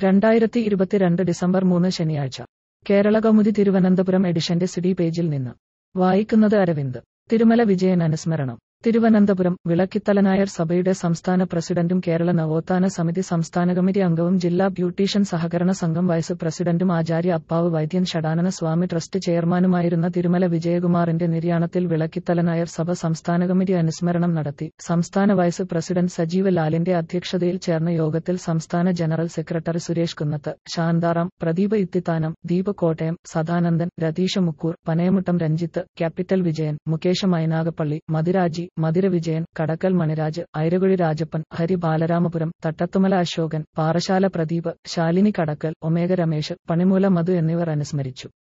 രണ്ടായിരത്തി ഇരുപത്തിരണ്ട് ഡിസംബർ മൂന്ന് ശനിയാഴ്ച കേരള കൗമുദി തിരുവനന്തപുരം എഡിഷന്റെ സിഡി പേജിൽ നിന്ന് വായിക്കുന്നത് അരവിന്ദ് തിരുമല വിജയൻ അനുസ്മരണം തിരുവനന്തപുരം വിളക്കിത്തല നായർ സഭയുടെ സംസ്ഥാന പ്രസിഡന്റും കേരള നവോത്ഥാന സമിതി സംസ്ഥാന കമ്മിറ്റി അംഗവും ജില്ലാ ബ്യൂട്ടീഷ്യൻ സഹകരണ സംഘം വൈസ് പ്രസിഡന്റും ആചാര്യ അപ്പാവ് വൈദ്യൻ ഷടാനന സ്വാമി ട്രസ്റ്റ് ചെയർമാനുമായിരുന്ന തിരുമല വിജയകുമാറിന്റെ നിര്യാണത്തിൽ വിളക്കിത്തല നായർ സഭ സംസ്ഥാന കമ്മിറ്റി അനുസ്മരണം നടത്തി സംസ്ഥാന വൈസ് പ്രസിഡന്റ് സജീവ് ലാലിന്റെ അധ്യക്ഷതയിൽ ചേർന്ന യോഗത്തിൽ സംസ്ഥാന general secretary Suresh Kunnathu Shantharam Pradeep Ithithanam Deep Kottayam Sadanandan Ratheesh Mukkoor Panayamuttam Ranjith capital Vijayan Mukesh Mynagappally Mathiraji Madhura Vijayan Kadakkal Maniraj Airakuzhi Rajappan Hari Balaramapuram Thattathumala Ashokan Parassala Pradeep Shalini Kadakkal Omega Ramesh Panimoola Madhu എന്നിവർ അനുസ്മരിച്ചു